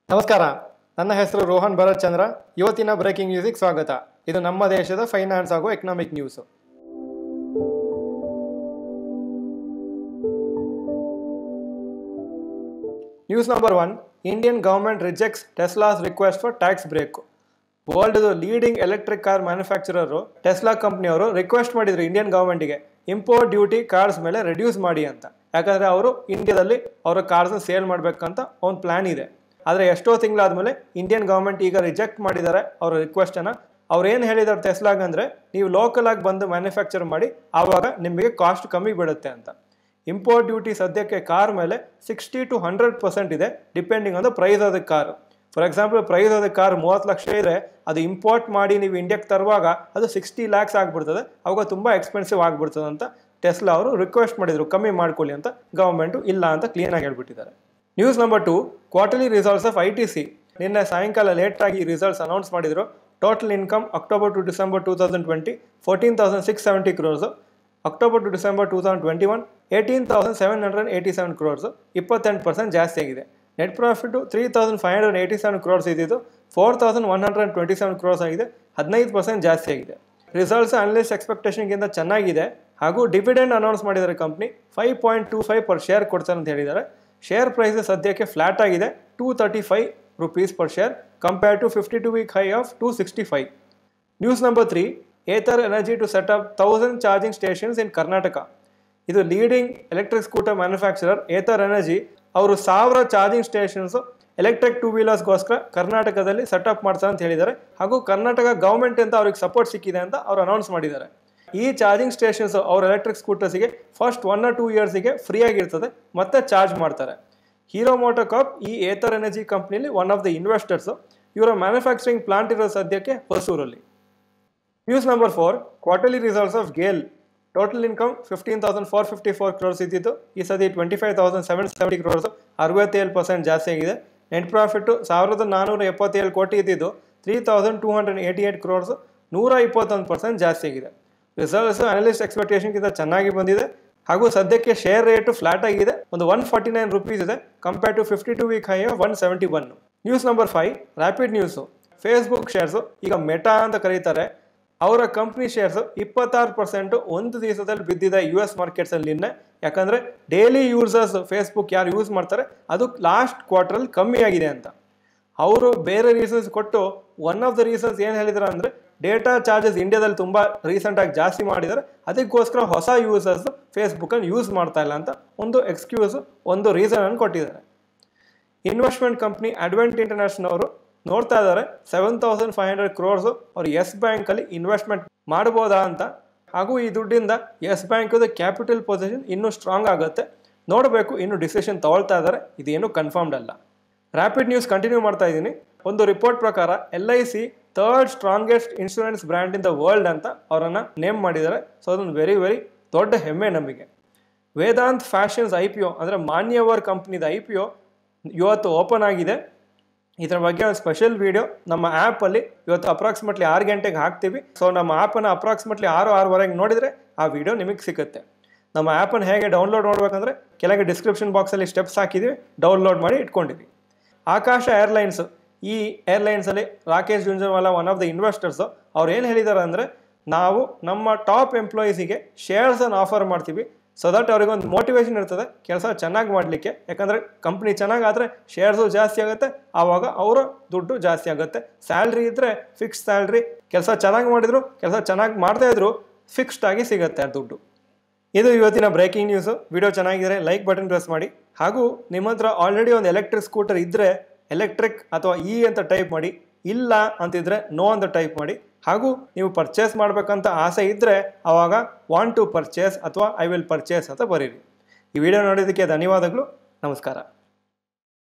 ನಮಸ್ಕಾರ ನನ್ನ ಹೆಸರು ರೋಹನ್ ಭರತ್ ಚಂದ್ರ ಇವತ್ತಿನ ಬ್ರೇಕಿಂಗ್ ನ್ಯೂಸಿಗೆ ಸ್ವಾಗತ ಇದು ನಮ್ಮ ದೇಶದ ಫೈನಾನ್ಸ್ ಹಾಗೂ economic news news number one Indian government rejects Tesla's request for tax break world leading electric car manufacturer Tesla ಕಂಪ್ನಿಯವರು ರಿಕ್ವೆಸ್ಟ್ ಮಾಡಿದ್ರು ಇಂಡಿಯನ್ ಗವರ್ಮೆಂಟ್ಗೆ ಇಂಪೋರ್ಟ್ ಡ್ಯೂಟಿ ಕಾರ್ಸ್ ಮೇಲೆ ರೆಡ್ಯೂಸ್ ಮಾಡಿ ಅಂತ ಯಾಕಂದರೆ ಅವರು ಇಂಡಿಯಾದಲ್ಲಿ ಅವರ ಕಾರ್ಸ್ನ ಸೇಲ್ ಮಾಡಬೇಕಂತ ಒಂದು ಪ್ಲ್ಯಾನ್ ಇದೆ ಆದರೆ ಎಷ್ಟೋ ತಿಂಗಳಾದಮೇಲೆ ಇಂಡಿಯನ್ ಗವರ್ಮೆಂಟ್ ಈಗ ರಿಜೆಕ್ಟ್ ಮಾಡಿದ್ದಾರೆ ಅವರ ರಿಕ್ವೆಸ್ಟನ್ನು ಅವ್ರು ಏನು ಹೇಳಿದ್ದಾರೆ ಟೆಸ್ಲಾಗ್ ಅಂದರೆ ನೀವು ಲೋಕಲ್ ಆಗಿ ಬಂದು ಮ್ಯಾನುಫ್ಯಾಕ್ಚರ್ ಮಾಡಿ ಆವಾಗ ನಿಮಗೆ ಕಾಸ್ಟ್ ಕಮ್ಮಿ ಬೀಳುತ್ತೆ ಅಂತ ಇಂಪೋರ್ಟ್ ಡ್ಯೂಟಿ ಸದ್ಯಕ್ಕೆ ಕಾರ್ ಮೇಲೆ ಸಿಕ್ಸ್ಟಿ ಟು ಹಂಡ್ರೆಡ್ ಪರ್ಸೆಂಟ್ ಇದೆ ಡಿಪೆಂಡಿಂಗ್ ಆನ್ ದ ಪ್ರೈಸ್ ಆದ ಕಾರ್ ಫಾರ್ ಎಕ್ಸಾಂಪಲ್ ಪ್ರೈಸ್ ಆದ ಕಾರ್ ಮೂವತ್ತು ಲಕ್ಷ ಇದ್ರೆ ಅದು ಇಂಪೋರ್ಟ್ ಮಾಡಿ ನೀವು ಇಂಡಿಯಾಕ್ಕೆ ತರುವಾಗ ಅದು ಸಿಕ್ಸ್ಟಿ ಲ್ಯಾಕ್ಸ್ ಆಗಿಬಿಡ್ತದೆ ಅವಾಗ ತುಂಬ ಎಕ್ಸ್ಪೆನ್ಸಿವ್ ಆಗಿಬಿಡ್ತದೆ ಅಂತ ಟೆಸ್ಲಾ ಅವರು ರಿಕ್ವೆಸ್ಟ್ ಮಾಡಿದರು ಕಮ್ಮಿ ಮಾಡ್ಕೊಳ್ಳಿ ಅಂತ ಗೌರ್ಮೆಂಟು ಇಲ್ಲ ಅಂತ ಕ್ಲೀನಾಗಿ ಹೇಳ್ಬಿಟ್ಟಿದ್ದಾರೆ news number two quarterly results of I T C ನಿನ್ನೆ ಸಾಯಂಕಾಲ ಲೇಟಾಗಿ ರಿಸಲ್ಟ್ಸ್ ಅನೌನ್ಸ್ ಮಾಡಿದರು total income October to December two thousand twenty fourteen thousand six seventy crores October to December two thousand twenty one eighteen thousand seven hundred eighty seven crores ಇಪ್ಪತ್ತೆಂಟು percent ಜಾಸ್ತಿ ಆಗಿದೆ net profit three thousand five hundred eighty seven crores ಇದ್ದಿದ್ದು four thousand one hundred twenty seven crores ಆಗಿದೆ ಹದಿನೈದು percent ಜಾಸ್ತಿ ಆಗಿದೆ results analyst ಎಕ್ಸ್ಪೆಕ್ಟೇಷನ್ಗಿಂತ ಚೆನ್ನಾಗಿದೆ ಹಾಗೂ ಡಿವಿಡೆಂಡ್ ಅನೌನ್ಸ್ ಮಾಡಿದ್ದಾರೆ company five point two five per share ಕೊಡ್ತಾರೆ ಅಂತ ಹೇಳಿದ್ದಾರೆ ಶೇರ್ ಪ್ರೈಸ್ ಸದ್ಯಕ್ಕೆ ಫ್ಲಾಟ್ ಆಗಿದೆ two thirty five rupees per share compare to fifty two week high of two sixty five news number three Ather Energy to set up thousand charging stations in Karnataka ಇದು leading electric scooter manufacturer Ather Energy ಅವರು ಸಾವಿರ charging stations electric two ವೀಲರ್ಸ್ಗೋಸ್ಕರ ಕರ್ನಾಟಕದಲ್ಲಿ setup ಮಾಡ್ತಾರೆ ಅಂತ ಹೇಳಿದ್ದಾರೆ ಹಾಗೂ Karnataka government ಅಂತ ಅವ್ರಿಗೆ ಸಪೋರ್ಟ್ ಸಿಕ್ಕಿದೆ ಅಂತ ಅವ್ರು ಅನೌನ್ಸ್ ಮಾಡಿದ್ದಾರೆ ಈ ಚಾರ್ಜಿಂಗ್ ಸ್ಟೇಷನ್ಸ್ ಅವ್ರ ಎಲೆಕ್ಟ್ರಿಕ್ ಸ್ಕೂಟರ್ಸಿಗೆ ಫಸ್ಟ್ ಒನ್ ಆರ್ ಟೂ ಇಯರ್ಸಿಗೆ ಫ್ರೀ ಆಗಿರ್ತದೆ ಮತ್ತೆ ಚಾರ್ಜ್ ಮಾಡ್ತಾರೆ ಹೀರೋ ಮೋಟೋಕಾಪ್ ಈ ಏತರ್ ಎನರ್ಜಿ ಕಂಪ್ನಿಲಿ ಒನ್ ಆಫ್ ದ ಇನ್ವೆಸ್ಟರ್ಸು ಇವರ ಮ್ಯಾನುಫ್ಯಾಕ್ಚರಿಂಗ್ ಪ್ಲಾಂಟ್ ಇರೋ ಸದ್ಯಕ್ಕೆ ಹೊಸೂರಲ್ಲಿ news number four quarterly results of GAIL total income fifteen thousand four fifty four crores ಇದ್ದಿದ್ದು ಈ ಸತಿ twenty five thousand seven seventy crores ಅರವತ್ತೇಳು ಪರ್ಸೆಂಟ್ ಜಾಸ್ತಿ ಆಗಿದೆ ನೆಟ್ ಪ್ರಾಫಿಟ್ಟು ಸಾವಿರದ ನಾನ್ನೂರ ಎಪ್ಪತ್ತೇಳು ಕೋಟಿ ಇದ್ದಿದ್ದು three thousand two hundred eighty eight crores ನೂರ ಇಪ್ಪತ್ತೊಂದು ಪರ್ಸೆಂಟ್ ಜಾಸ್ತಿ ಆಗಿದೆ ರಿಸಲ್ಟ್ಸ್ ಅನಲಿಸ್ಟ್ ಎಕ್ಸ್ಪೆಕ್ಟೇಷನ್ಗಿಂತ ಚೆನ್ನಾಗಿ ಬಂದಿದೆ ಹಾಗೂ ಸದ್ಯಕ್ಕೆ ಶೇರ್ ರೇಟು ಫ್ಲಾಟ್ ಆಗಿದೆ ಒಂದು ಒನ್ ಫಾರ್ಟಿ ನೈನ್ ರುಪೀಸ್ ಇದೆ compare to fifty two week high one seventy one news number five rapid news Facebook shares ಈಗ ಮೆಟಾ ಅಂತ ಕರೀತಾರೆ ಅವರ ಕಂಪ್ನಿ ಶೇರ್ಸು ಇಪ್ಪತ್ತಾರು ಪರ್ಸೆಂಟು ಒಂದು ದಿವಸದಲ್ಲಿ ಬಿದ್ದಿದೆ ಯು ಎಸ್ ಮಾರ್ಕೆಟ್ಸಲ್ಲಿ ನಿನ್ನೆ ಯಾಕಂದರೆ ಡೈಲಿ ಯೂಸರ್ಸ್ ಫೇಸ್ಬುಕ್ ಯಾರು ಯೂಸ್ ಮಾಡ್ತಾರೆ ಅದು ಲಾಸ್ಟ್ ಕ್ವಾರ್ಟ್ರಲ್ಲಿ ಕಮ್ಮಿ ಆಗಿದೆ ಅಂತ ಅವರು ಬೇರೆ ರೀಸನ್ಸ್ ಕೊಟ್ಟು ಒನ್ ಆಫ್ ದ ರೀಸನ್ಸ್ ಏನು ಹೇಳಿದ್ರು ಅಂದರೆ ಡೇಟಾ ಚಾರ್ಜಸ್ ಇಂಡಿಯಾದಲ್ಲಿ ತುಂಬ ರೀಸೆಂಟಾಗಿ ಜಾಸ್ತಿ ಮಾಡಿದ್ದಾರೆ ಅದಕ್ಕೋಸ್ಕರ ಹೊಸ ಯೂಸರ್ಸ್ ಫೇಸ್ಬುಕ್ಕನ್ನು ಯೂಸ್ ಮಾಡ್ತಾ ಇಲ್ಲ ಅಂತ ಒಂದು ಎಕ್ಸ್ಕ್ಯೂಸ್ ಒಂದು ರೀಸನನ್ನು ಕೊಟ್ಟಿದ್ದಾರೆ ಇನ್ವೆಸ್ಟ್ಮೆಂಟ್ ಕಂಪ್ನಿ ಅಡ್ವೆಂಟ್ ಇಂಟರ್ನ್ಯಾಷನಲ್ ಅವರು ನೋಡ್ತಾ ಇದ್ದಾರೆ seven thousand five hundred crores ಅವ್ರು ಎಸ್ ಬ್ಯಾಂಕಲ್ಲಿ ಇನ್ವೆಸ್ಟ್ಮೆಂಟ್ ಮಾಡ್ಬೋದಾ ಅಂತ ಹಾಗೂ ಈ ದುಡ್ಡಿಂದ ಎಸ್ ಬ್ಯಾಂಕದ ಕ್ಯಾಪಿಟಲ್ ಪೊಸಿಷನ್ ಇನ್ನೂ ಸ್ಟ್ರಾಂಗ್ ಆಗುತ್ತೆ ನೋಡಬೇಕು ಇನ್ನು ಡಿಸಿಷನ್ ತಗೊಳ್ತಾ ಇದ್ದಾರೆ ಇದೇನು ಕನ್ಫರ್ಮ್ಡ್ ಅಲ್ಲ ರ್ಯಾಪಿಡ್ ನ್ಯೂಸ್ ಕಂಟಿನ್ಯೂ ಮಾಡ್ತಾ ಇದ್ದೀನಿ ಒಂದು ರಿಪೋರ್ಟ್ ಪ್ರಕಾರ L I C third strongest insurance brand in the world ಅಂತ ಅವರನ್ನು ನೇಮ್ ಮಾಡಿದ್ದಾರೆ ಸೊ ಅದೊಂದು ವೆರಿ ವೆರಿ ದೊಡ್ಡ ಹೆಮ್ಮೆ ನಮಗೆ Vedant Fashions I P O ಅಂದರೆ ಮಾನ್ಯವರ್ ಕಂಪ್ನಿದ ಐ ಪಿ ಒ ಇವತ್ತು ಓಪನ್ ಆಗಿದೆ ಇದರ ಬಗ್ಗೆ ಒಂದು ಸ್ಪೆಷಲ್ ವಿಡಿಯೋ ನಮ್ಮ ಆ್ಯಪಲ್ಲಿ ಇವತ್ತು ಅಪ್ರಾಕ್ಸಿಮೇಟ್ಲಿ ಆರು ಗಂಟೆಗೆ ಹಾಕ್ತೀವಿ ಸೊ ನಮ್ಮ ಆ್ಯಪನ್ನು ಅಪ್ರಾಕ್ಸಿಮೇಟ್ಲಿ ಆರು ಆರೂವರೆಗೆ ನೋಡಿದರೆ ಆ ವಿಡಿಯೋ ನಿಮಗೆ ಸಿಗುತ್ತೆ ನಮ್ಮ ಆ್ಯಪನ್ನು ಹೇಗೆ ಡೌನ್ಲೋಡ್ ಮಾಡಬೇಕಂದ್ರೆ ಕೆಳಗೆ ಡಿಸ್ಕ್ರಿಪ್ಷನ್ ಬಾಕ್ಸಲ್ಲಿ ಸ್ಟೆಪ್ಸ್ ಹಾಕಿದ್ದೀವಿ ಡೌನ್ಲೋಡ್ ಮಾಡಿ ಇಟ್ಕೊಂಡಿದ್ವಿ ಆಕಾಶ ಏರ್ಲೈನ್ಸ್ ಈ ಏರ್ಲೈನ್ಸಲ್ಲಿ Rakesh Jhunjhunwala one of the investors ಅವ್ರು ಏನು ಹೇಳಿದ್ದಾರೆ ಅಂದರೆ ನಾವು ನಮ್ಮ ಟಾಪ್ ಎಂಪ್ಲಾಯೀಸಿಗೆ ಶೇರ್ಸನ್ನು ಆಫರ್ ಮಾಡ್ತೀವಿ ಸೊ ದಟ್ ಅವ್ರಿಗೆ ಒಂದು ಮೋಟಿವೇಶನ್ ಇರ್ತದೆ ಕೆಲಸ ಚೆನ್ನಾಗಿ ಮಾಡಲಿಕ್ಕೆ ಯಾಕಂದರೆ ಕಂಪ್ನಿ ಚೆನ್ನಾಗಾದರೆ ಶೇರ್ಸು ಜಾಸ್ತಿ ಆಗುತ್ತೆ ಆವಾಗ ಅವರ ದುಡ್ಡು ಜಾಸ್ತಿ ಆಗುತ್ತೆ ಸ್ಯಾಲ್ರಿ ಇದ್ದರೆ ಫಿಕ್ಸ್ ಸ್ಯಾಲ್ರಿ ಕೆಲಸ ಚೆನ್ನಾಗಿ ಮಾಡಿದ್ರು ಕೆಲಸ ಚೆನ್ನಾಗಿ ಮಾಡ್ತಾ ಇದ್ರು ಫಿಕ್ಸ್ಡ್ ಆಗಿ ಸಿಗುತ್ತೆ ಆ ದುಡ್ಡು ಇದು ಇವತ್ತಿನ ಬ್ರೇಕಿಂಗ್ ನ್ಯೂಸು ವಿಡಿಯೋ ಚೆನ್ನಾಗಿದ್ರೆ ಲೈಕ್ ಬಟನ್ ಪ್ರೆಸ್ ಮಾಡಿ ಹಾಗೂ ನಿಮ್ಮ ಹತ್ರ ಆಲ್ರೆಡಿ ಒಂದು ಎಲೆಕ್ಟ್ರಿಕ್ ಸ್ಕೂಟರ್ ಇದ್ದರೆ ಎಲೆಕ್ಟ್ರಿಕ್ ಅಥವಾ ಇ ಅಂತ ಟೈಪ್ ಮಾಡಿ ಇಲ್ಲ ಅಂತಿದ್ರೆ ನೋ ಅಂತ ಟೈಪ್ ಮಾಡಿ ಹಾಗೂ ನೀವು ಪರ್ಚೇಸ್ ಮಾಡಬೇಕಂತ ಆಸೆ ಇದ್ದರೆ ಆವಾಗ ವಾಂಟ್ ಟು ಪರ್ಚೇಸ್ ಅಥವಾ ಐ ವಿಲ್ ಪರ್ಚೇಸ್ ಅಂತ ಬರೀರಿ ಈ ವಿಡಿಯೋ ನೋಡೋದಕ್ಕೆ ಧನ್ಯವಾದಗಳು ನಮಸ್ಕಾರ